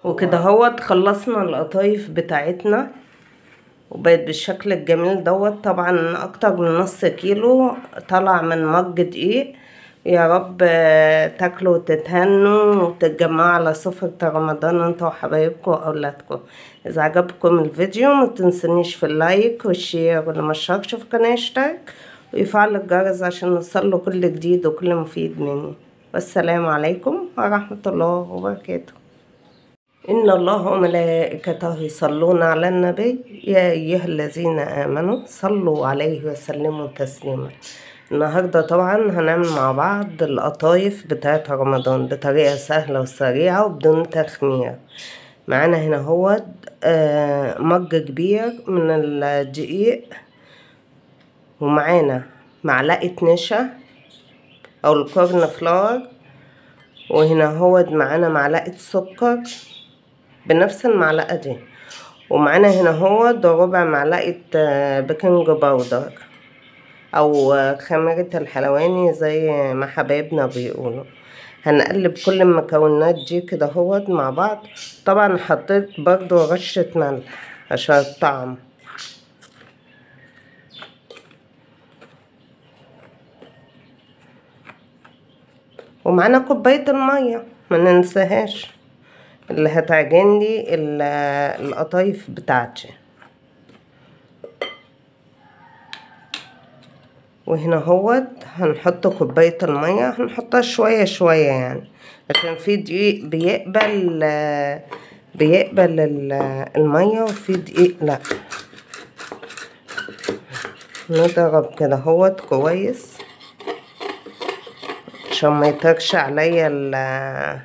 وكده هوت خلصنا القطايف بتاعتنا وبقت بالشكل الجميل دوت طبعا اكتر من نص كيلو طلع من مج دقيق يا رب آه، تاكلوا وتتهنوا وتتجمعوا على سفرة رمضان انتوا وحبايبكم واولادكم اذا عجبكم الفيديو ما تنسونيش في اللايك والشير واللي مشتركش في القناة يشترك ويفعل الجرس عشان يوصله كل جديد وكل مفيد مني والسلام عليكم ورحمة الله وبركاته إن الله وملائكته يصلون على النبي يا أيها الذين آمنوا صلوا عليه وسلموا تسليما النهاردة طبعا هنعمل مع بعض القطايف بتاعة رمضان بطريقة سهلة وسريعة وبدون تخمير معانا هنا هو آه، مج كبير من الدقيق ومعانا معلقة نشا أو الكورن فلاور وهنا هو معانا معلقة سكر بنفس المعلقة دي ومعانا هنا هو ربع معلقة آه، بيكنج باودر أو آه، خميرة الحلواني زي ما حبايبنا بيقولوا هنقلب كل المكونات دي كده هوت مع بعض طبعا حطيت برضو رشة ملح عشان الطعم ومعانا كوباية المية ما ننساهاش اللي هتعجن لي ال- القطايف بتاعتي وهنا هوت هنحط كوباية المية هنحطها شوية شوية يعني عشان في دقيق بيقبل بيقبل ال- المية وفي دقيق لأ نضرب كده هوت كويس عشان ما يطرش عليا ال-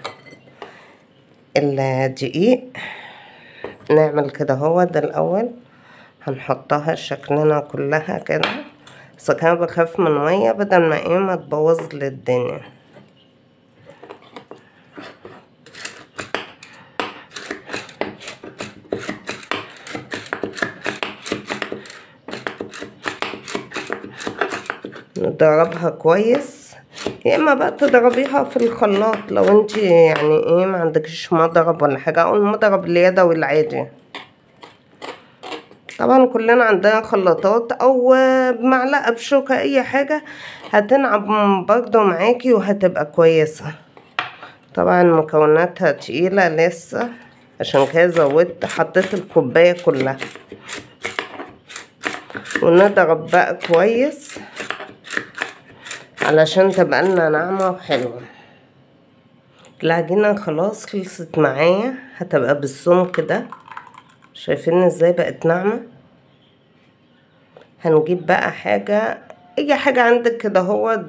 الدقيق نعمل كده هو ده الأول هنحطها شكلنا كلها كده بس كان بخاف من مية بدل ما ايه ما تبوظ لي الدنيا نضربها كويس يا اما بقى تضربيها في الخلاط لو انت يعني ايه ما عندكش مضرب ولا حاجه او المضرب اليدوي العادي طبعا كلنا عندنا خلاطات او بمعلقه بشوكه اي حاجه هتنعم برضو معاكي وهتبقى كويسه طبعا مكوناتها تقيله لسه عشان كده زودت حطيت الكوبايه كلها ونضرب بقى كويس علشان تبقى لنا ناعمة وحلوة العجينة خلاص خلصت معايا هتبقى بالسمك ده شايفين ازاي بقت ناعمة هنجيب بقى حاجة اي حاجة عندك كده هو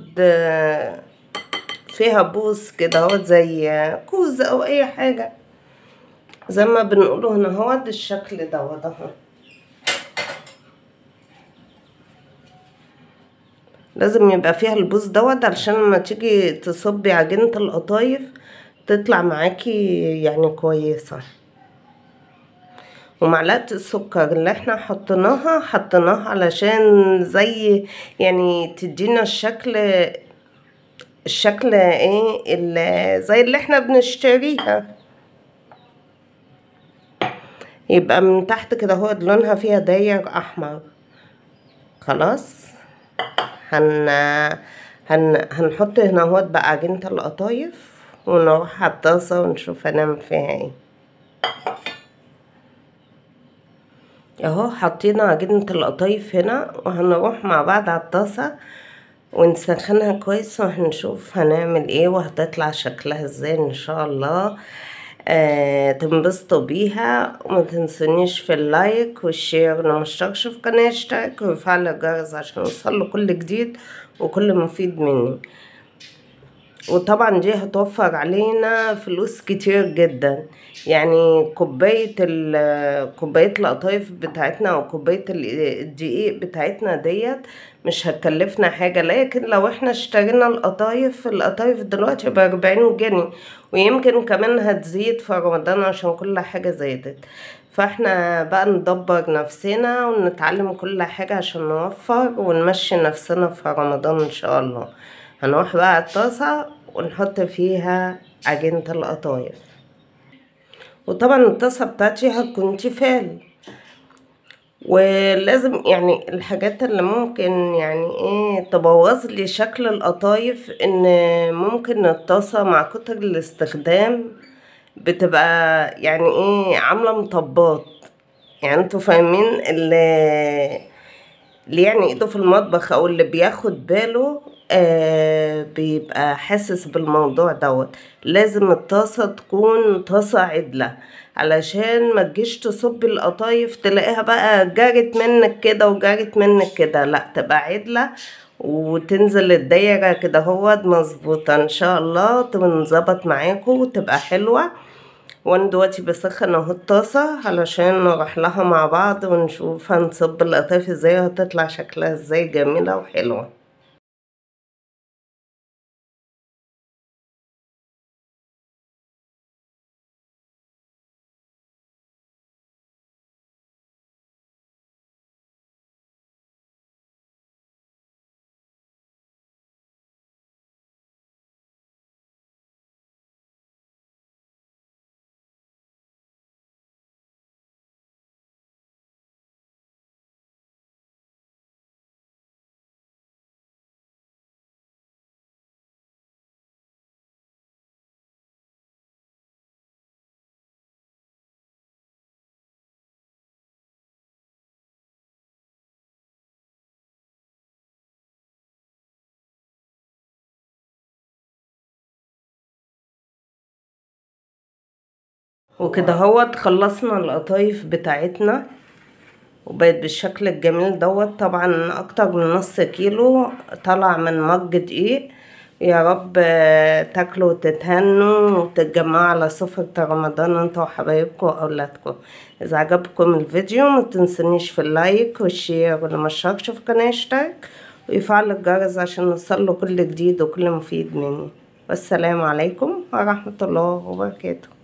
فيها بوس كده هو زي كوز او اي حاجة زي ما بنقوله هنا هو ده الشكل دوت اهو لازم يبقى فيها البوز دوت علشان لما تيجي تصبي عجينة القطايف تطلع معاكي يعني كويسة ومعلقة السكر اللي احنا حطيناها حطيناها علشان زي يعني تدينا الشكل الشكل ايه اللي زي اللي احنا بنشتريها يبقى من تحت كده هو لونها فيها داير احمر خلاص هن هن هنحط هنا اهوت بقى عجينة القطايف ونروح على الطاسة ونشوف هنعمل فيها ايه اهو حطينا عجينة القطايف هنا وهنروح مع بعض على الطاسة ونسخنها كويس وهنشوف هنعمل ايه وهتطلع شكلها ازاي ان شاء الله آه تنبسطوا بيها وما تنسونيش في اللايك والشير لو مشتركش في القناة اشترك ويفعل الجرس عشان يوصله كل جديد وكل مفيد مني وطبعا دي هتوفر علينا فلوس كتير جدا يعني كوباية ال- كوباية القطايف بتاعتنا او كوباية ال- الدقيق بتاعتنا ديت مش هتكلفنا حاجة لكن لو احنا اشترينا القطايف القطايف دلوقتي بأربعين جنيه ويمكن كمان هتزيد في رمضان عشان كل حاجة زادت فاحنا بقى ندبر نفسنا ونتعلم كل حاجة عشان نوفر ونمشي نفسنا في رمضان ان شاء الله هنروح بقى على الطاسة ونحط فيها عجينة القطايف وطبعا الطاسة بتاعتي هتكون تيفال ولازم يعني الحاجات اللي ممكن يعني ايه تبوظ لي شكل القطايف ان ممكن الطاسة مع كتر الاستخدام بتبقى يعني ايه عاملة مطبات يعني انتوا فاهمين اللي اللي يعني ايده في المطبخ او اللي بياخد باله آه بيبقى حاسس بالموضوع دوت لازم الطاسة تكون طاسة عدلة علشان ما تجيش تصب القطايف تلاقيها بقى جارت منك كده وجارت منك كده لا تبقى عدلة وتنزل الدايرة كده هو مظبوطة ان شاء الله تنظبط معاكم وتبقى حلوة وانا دلوقتي بسخن اهو الطاسة علشان نروح لها مع بعض ونشوف هنصب القطايف ازاي وهتطلع شكلها ازاي جميلة وحلوة وكده هو خلصنا القطايف بتاعتنا وبقت بالشكل الجميل دوت طبعا اكتر من نص كيلو طلع من مج دقيق يا رب تاكلوا وتتهنوا وتتجمعوا على سفرة رمضان انتوا وحبايبكم واولادكم اذا عجبكم الفيديو ما تنسونيش في اللايك والشير واللي مشتركش في القناة يشترك ويفعل الجرس عشان نوصله كل جديد وكل مفيد مني والسلام عليكم ورحمة الله وبركاته